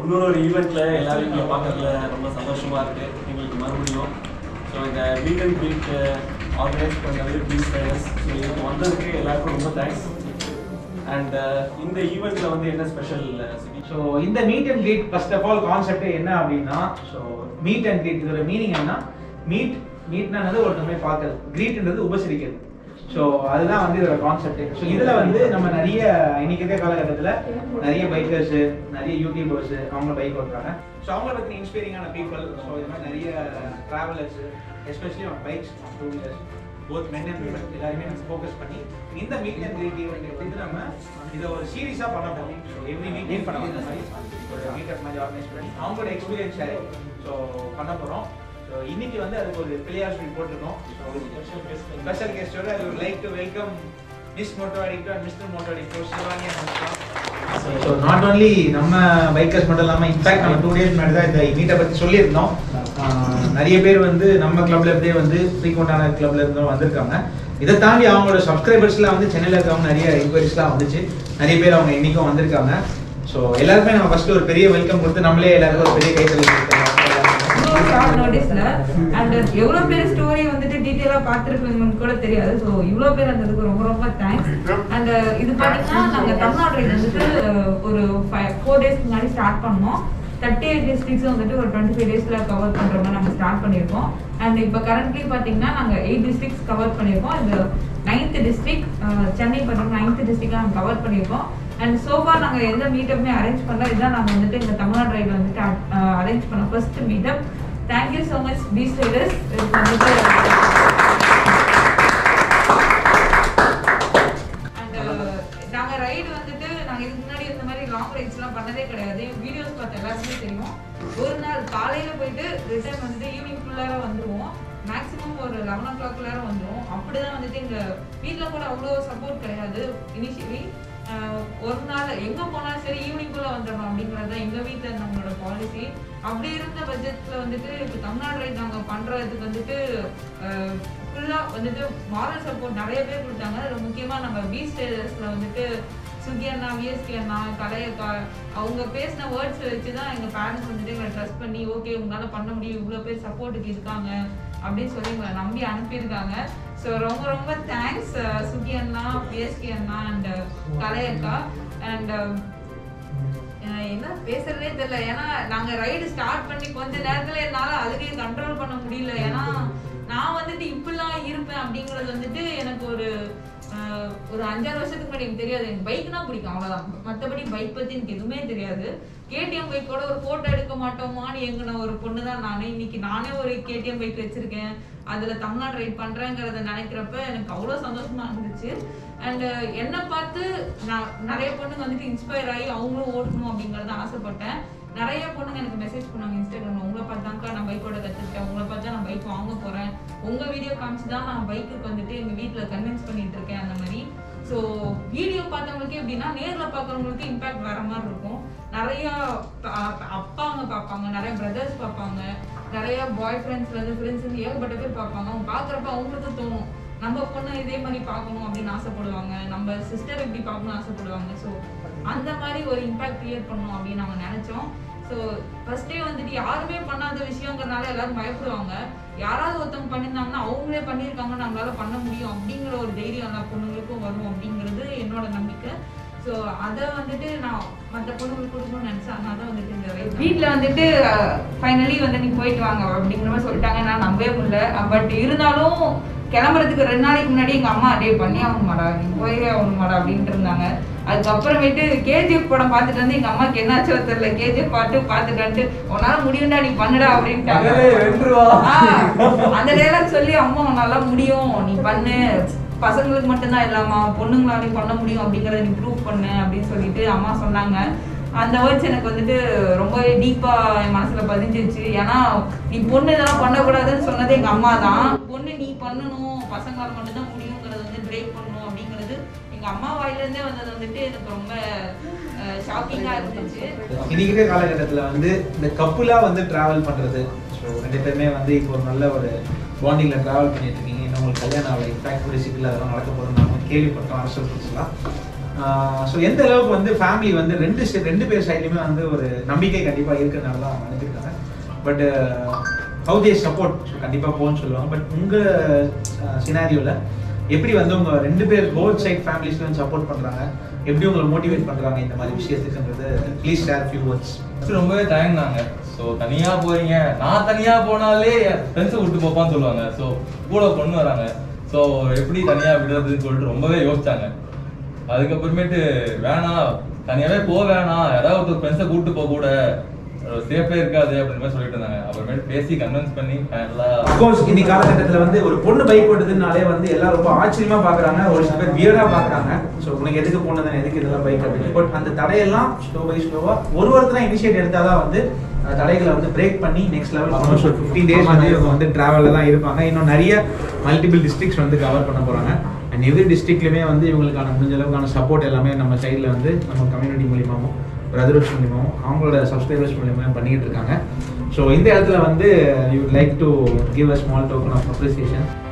இன்னொரு ஒரு ஈவெண்ட்ல எல்லாரும் இங்கே பார்க்கறதுல ரொம்ப சந்தோஷமா இருக்கு எங்களுக்கு மறுபடியும் ஸோ இந்த மீட் அண்ட் மீட் ஆர்கனைஸ் பண்ணது ப்ளீஸ் ட்ரைனர்ஸ் ஸோ இதுக்கு வந்ததுக்கு எல்லாருக்கும் ரொம்ப தேங்க்ஸ் அண்ட் இந்த ஈவெண்ட்ல வந்து என்ன ஸ்பெஷல் சிட்டி ஸோ இந்த meet and greet first of all concept என்ன அப்படின்னா ஸோ மீட் அண்ட் கிரீட் இதோட மீனிங் என்ன மீட் மீட்னானது ஒருத்தமே பார்க்கறது கிரீட்ன்றது உபசரிக்கிறது ஸோ அதுதான் வந்து இதோட கான்செப்ட் ஸோ இதில் வந்து நம்ம நிறைய இன்னைக்கு இருக்க காலகட்டத்தில் நிறைய பைக்கர்ஸ் நிறைய யூடியூபர்ஸ் அவங்க பைக் ஓட்டுறாங்க ஸோ அவங்கள பற்றி இன்ஸ்பைரிங்கான பீப்புள் ஸோ இது மாதிரி நிறைய travellers especially on bikes two wheelers both men and women எல்லாருமே நம்ம ஃபோக்கஸ் பண்ணி இந்த மீட் அண்ட் கிரீட் ஈவெண்ட் வந்து நம்ம இதை ஒரு சீரியஸாக பண்ண போகிறோம் ஸோ எவ்ரி வீக் மீட் பண்ண இந்த மாதிரி ஒரு மீட்டப் மாதிரி ஆர்கனைஸ் பண்ணி அவங்களோட எக்ஸ்பீரியன்ஸ் ஷேரிங் ஸோ பண்ண போகிறோம் ஸோ இன்னைக்கு வந்து அதுக்கு ஒரு பிளேயர்ஸ் மீட் போட்டிருக்கோம் ஸ்பெஷல் கெஸ்டோட I would like to welcome Miss Moto Addicto and Mister Moto Addicto Shivani so not only நம்ம பைக்கர்ஸ் மட்டும் இல்லாமல் இன்ஃபேக்ட் நம்ம டூ டேஸ் முன்னாடி தான் இந்த மீட்டை பற்றி சொல்லியிருந்தோம் ஆஹ் நிறைய பேர் வந்து நம்ம கிளப்ல இருந்தே வந்து ஃப்ரீக்வெண்டான கிளப்ல இருந்தும் வந்திருக்காங்க இதை தாண்டி அவங்களோட சப்ஸ்கிரைபர்ஸ்லாம் வந்து சென்னையில் இருக்கவங்க நிறைய என்கொயரிஸ்லாம் வந்துச்சு நிறைய பேர் அவங்க இன்னைக்கும் வந்திருக்காங்க ஸோ எல்லாருக்குமே நம்ம ஃபர்ஸ்ட் ஒரு பெரிய வெல்கம் கொடுத்து நம்மளே எல்லாருக்கும் ஒரு பெரிய கைத்தறி ஷார்ட் நோட்டீஸ்ல அண்ட் எவ்வளவு பேர் ஸ்டோரி வந்துட்டு டீடைலா பார்த்திருப்பீங்கன்னு கூட தெரியாது ஸோ இவ்வளவு பேர் வந்ததுக்கு ரொம்ப ரொம்ப தேங்க்ஸ் அண்ட் இது பாத்தீங்கன்னா நாங்க தமிழ்நாடு ரைட் வந்துட்டு அஹ், ஒரு ஃபோர் டேஸ்க்கு முன்னாடி ஸ்டார்ட் பண்ணோம் தேர்ட்டி எயிட் டிஸ்ட்ரிக்ஸ் வந்துட்டு ஒரு டுவெண்ட்டி ஃபைவ் டேஸ்ல கவர் பண்ற மாதிரி நம்ம ஸ்டார்ட் பண்ணியிருக்கோம் அண்ட் இப்போ கரண்ட்லி பாத்தீங்கன்னா நாங்க எயிட் டிஸ்ட்ரிக்ஸ் கவர் பண்ணியிருக்கோம் இந்த நைன்த் டிஸ்ட்ரிக்ட் சென்னை பார்த்தீங்கன்னா நைன்த் டிஸ்ட்ரிக்ட் நம்ம கவர் பண்ணியிருக்கோம் அண்ட் சோஃபா நாங்க எந்த மீட்டப்புமே அரேஞ்ச் பண்ணல இதான் நாங்க வந்துட்டு இந்த தமிழ்நாடு ரைட்ல வந்துட்டு அரேஞ்ச் பண்ண first meetup thank you so much B stylers இதுக்கு வந்துட்டு அண்ட் நாங்க ரைடு வந்துட்டு நாங்க இதுக்கு முன்னாடி இந்த மாதிரி லாங் ரைட்ஸ்லாம் பண்ணதே கிடையாது வீடியோஸ் பார்த்த எல்லாருக்குமே தெரியும் ஒரு நாள் காலையில போயிட்டு ரிட்டர்ன் வந்துட்டு ஈவினிங் ஃபுல்லாக வந்துருவோம் மேக்ஸிமம் ஒரு லெவன் ஓ கிளாக் வந்துரும் அப்படிதான் வந்துட்டு எங்க வீட்ல கூட அவ்வளோ சப்போர்ட் கிடையாது இனிஷியலி ஒரு நாள் எங்க போனாலும் சரி ஈவினிங் குள்ள வந்துடணும் அப்படிங்கிறது தான் எங்க வீட்ல நம்மளோட பாலிசி அப்படி இருந்த பட்ஜெட்ல வந்துட்டு இப்போ தமிழ்நாடு ரைட் நாங்க பண்றதுக்கு வந்துட்டு ஃபுல்லா வந்துட்டு மாரல் சப்போர்ட் நிறைய பேர் கொடுத்தாங்க அதுல முக்கியமா நம்ம பி ஸ்டேஜஸ்ல வந்துட்டு சுகி அண்ணா விஎஸ்கி அண்ணா கலையக்கா அவங்க பேசின வேர்ட்ஸ் வச்சு தான் எங்க பேரண்ட்ஸ் வந்துட்டு எங்களை ட்ரஸ்ட் பண்ணி ஓகே உங்களால பண்ண முடியும் இவ்வளோ பேர் சப்போர்ட்டுக்கு இருக்காங்க அப்படின்னு சொல்லி எங்களை நம்பி அனுப்பியிருக்காங்க ஸோ ரொம்ப ரொம்ப தேங்க்ஸ் சுகி அண்ணா பிஎஸ்கி அண்ணா அண்ட் கலையக்கா அண்ட் என்ன பேசுறதே தெரியல ஏன்னா நாங்க ரைடு ஸ்டார்ட் பண்ணி கொஞ்ச நேரத்துல என்னால அழுகையை கண்ட்ரோல் பண்ண முடியல ஏன்னா நான் வந்துட்டு இப்படிலாம் இருப்பேன் அப்படிங்கிறது வந்துட்டு எனக்கு ஒரு ஆஹ், ஒரு அஞ்சாறு வருஷத்துக்கு முன்னாடி எனக்கு தெரியாது எனக்கு பைக்னா பிடிக்கும் அவ்வளவுதான் மத்தபடி பைக் பத்தி எனக்கு எதுவுமே தெரியாது கேடிஎம் பைக்கோட ஒரு போட்டோ எடுக்க மாட்டோமான்னு எங்கின ஒரு பொண்ணு தான் நானே இன்னைக்கு நானே ஒரு கேடிஎம் பைக் வச்சிருக்கேன் அதுல தமிழ்நாடு ரைட் பண்றேங்கிறத நினைக்கிறப்ப எனக்கு அவ்வளோ சந்தோஷமா இருந்துச்சு அண்ட் என்னை பார்த்து நான் நிறைய பொண்ணுங்க வந்துட்டு இன்ஸ்பயர் ஆகி அவங்களும் ஓட்டணும் அப்படிங்கறத ஆசைப்பட்டேன் நிறைய பொண்ணுங்க எனக்கு மெசேஜ் பண்ணாங்க இன்ஸ்டாகிராம்ல உங்களை பார்த்தாக்கா நான் பைக்கோட கத்துக்கிட்டேன் உங்களை பார்த்தா நான் பைக் வாங்க போறேன் உங்க வீடியோ காமிச்சு தான் நான் பைக்குக்கு வந்துட்டு எங்க வீட்ல கன்வின்ஸ் பண்ணிட்டு இருக்கேன் அந்த மாதிரி ஸோ வீடியோ பார்த்தவங்களுக்கு எப்படின்னா நேர்ல பார்க்கறவங்களுக்கு இம்பாக்ட் வேற மாதிரி இருக்கும் நிறைய அ- அப்பாங்க பார்ப்பாங்க நிறைய பிரதர்ஸ் பார்ப்பாங்க நிறைய பாய் ஃப்ரெண்ட்ஸ்ல இருந்து ஃப்ரெண்ட்ஸ் இருந்து ஏகப்பட்ட பேர் பார்ப்பாங்க அவங்க பார்க்குறப்ப அவங்களுக்கு தோணும் நம்ம பொண்ணு இதே மாதிரி பார்க்கணும் அப்படின்னு ஆசைப்படுவாங்க நம்ம சிஸ்டர் எப்படி பார்க்கணும்னு ஆசைப்படுவாங்க ஸோ அந்த மாதிரி ஒரு இம்பாக்ட் கிரியேட் பண்ணணும் அப்படின்னு நாங்க நினைச்சோம் ஸோ ஃபர்ஸ்டே வந்துட்டு யாருமே பண்ணாத விஷயங்கிறனால எல்லாரும் பயப்படுவாங்க யாராவது ஒருத்தவங்க பண்ணியிருந்தாங்கன்னா அவங்களே பண்ணியிருக்காங்க நம்மளால பண்ண முடியும் அப்படிங்கிற ஒரு தைரியம் எல்லா பொண்ணுங்களுக்கும் வரும் அப்படிங்கிறது என்னோட நம்பிக்கை ஸோ அதை வந்துட்டு நான் மற்ற பொண்ணுங்களுக்கு கொடுக்கணும்னு நினைச்சேன் அதனால தான் வந்துட்டு இந்த வீட்டில் வந்துட்டு ஃபைனலி வந்து நீ போயிட்டு வாங்க அப்படிங்கிற மாதிரி சொல்லிட்டாங்க நான் நம்பவே முடியல பட் இருந்தாலும் கிளம்புறதுக்கு ரெண்டு நாளைக்கு முன்னாடி எங்க அம்மா டே பண்ணி ஆகணுமாடா நீ போயே ஆகணுமாடா அப்படின்ட்டு இருந்தாங்க அதுக்கப்புறமேட்டு கேஜிஎஃப் படம் பார்த்துட்டு வந்து எங்க அம்மாக்கு என்னாச்சோ தெரியல கேஜிஎஃப் பாட்டு பார்த்துட்டு வந்துட்டு உன்னால முடியும்டா நீ பண்ணுடா அப்படின்ட்டாங்க ஆ, அந்த டைலாக் சொல்லி அம்மா உன்னால முடியும் நீ பண்ணு பசங்களுக்கு மட்டும்தான் இல்லாமா பொண்ணுங்களாலையும் பண்ண முடியும் அப்படிங்கறத நீ ப்ரூவ் பண்ணு அப்படின்னு சொல்லிட்டு அம்மா சொன்னாங்க அந்த வேர்ட்ஸ் எனக்கு வந்துட்டு ரொம்பவே டீப்பா என் மனசுல பதிஞ்சிருச்சு ஏன்னா நீ பொண்ணு இதெல்லாம் பண்ணக்கூடாதுன்னு சொன்னது எங்க அம்மா தான் பொண்ணு நீ பண்ணணும் பசங்களால மட்டும்தான் முடியுங்கிறத வந்து பிரேக் பண்ணணும் அப்படிங்கிறது எங்க அம்மா வாயில இருந்தே வந்தது வந்துட்டு எனக்கு ரொம்ப ஷாக்கிங்கா இருந்துச்சு இன்னைக்கு இருக்க காலகட்டத்தில் வந்து இந்த கப்புலா வந்து டிராவல் பண்றது ஸோ ரெண்டு பேருமே வந்து இப்போ ஒரு நல்ல ஒரு பாண்டிங்ல டிராவல் பண்ணிட்டு இருக்கீங்க இன்னும் உங்களுக்கு கல்யாணம் ஆகலை இன்ஃபேக்ட் ஒரு சிக்கில் அதெல்லாம் நடக்க போதும் நாம கேள்விப்பட்டோம் அரசல் புதுசுலாம் ஸோ எந்த அளவுக்கு வந்து ஃபேமிலி வந்து ரெண்டு side- ரெண்டு பேர் சைட்லையுமே வந்து ஒரு நம்பிக்கை கண்டிப்பாக இருக்கிறனால தான் நினைச்சிருக்காங்க பட் ஹவு தே சப்போர்ட் கண்டிப்பாக போன்னு சொல்லுவாங்க பட் உங்கள் சினாரியோவில் எப்படி வந்து உங்க ரெண்டு பேர் போத் சைட் ஃபேமிலிஸ்க்கு வந்து சப்போர்ட் பண்றாங்க எப்படி உங்களை மோட்டிவேட் பண்றாங்க இந்த மாதிரி விஷயத்துக்குன்றது please share few words first ரொம்பவே தயங்கினாங்க ஸோ தனியா போறீங்க நான் தனியா போனாலே என் ஃப்ரெண்ட்ஸை விட்டு போப்பான்னு சொல்லுவாங்க ஸோ கூட பொண்ணு வராங்க ஸோ எப்படி தனியா விடுறதுன்னு சொல்லிட்டு ரொம்பவே யோசிச்சாங்க அதுக்கப்புறமேட்டு வேணாம் தனியாவே போக வேணாம் யாராவது ஒருத்தர் ஃப்ரெண்ட்ஸை கூப்பிட்டு போக கூட சேஃபே இருக்காது அப்படின்னு மாதிரி சொல்லிட்டு இருந்தாங்க அப்புறமேட்டு பேசி கன்வின்ஸ் பண்ணி ஃபைனலாக அஃப்கோர்ஸ் இன்னைக்கு காலகட்டத்தில் வந்து ஒரு பொண்ணு பைக் ஓட்டுதுனாலே வந்து எல்லாரும் ரொம்ப ஆச்சரியமா பாக்குறாங்க ஒரு சில பேர் வியர்டா பாக்குறாங்க ஸோ உனக்கு எதுக்கு போனது எதுக்கு இதெல்லாம் பைக் அப்படின்னு பட் அந்த தடையெல்லாம் ஸ்லோ பை ஸ்லோவா ஒரு ஒருத்தர் இனிஷியேட் எடுத்தாதான் வந்து அந்த தடைகளை வந்து பிரேக் பண்ணி நெக்ஸ்ட் லெவல் ஆல்மோஸ்ட் ஒரு ஃபிஃப்டீன் டேஸ் வந்து இவங்க வந்து டிராவலில் தான் இருப்பாங்க இன்னும் நிறைய மல்டிபிள் டிஸ்ட்ரிக்ஸ் வந்து கவர் பண்ண போறாங்க அண்ட் எவ்ரி டிஸ்ட்ரிக்ட்லையுமே வந்து இவங்களுக்கான முடிஞ்ச அளவுக்கான சப்போர்ட் எல்லாமே நம்ம சைடில் வந்து நம்ம கம்யூனிட்டி மூலியமாகவும் பிரதர்ஸ் மூலியமாகவும் அவங்களோட சப்ஸ்கிரைபர்ஸ் மூலியமாக பண்ணிக்கிட்டு இருக்காங்க ஸோ இந்த இடத்துல வந்து you like to give a small token of appreciation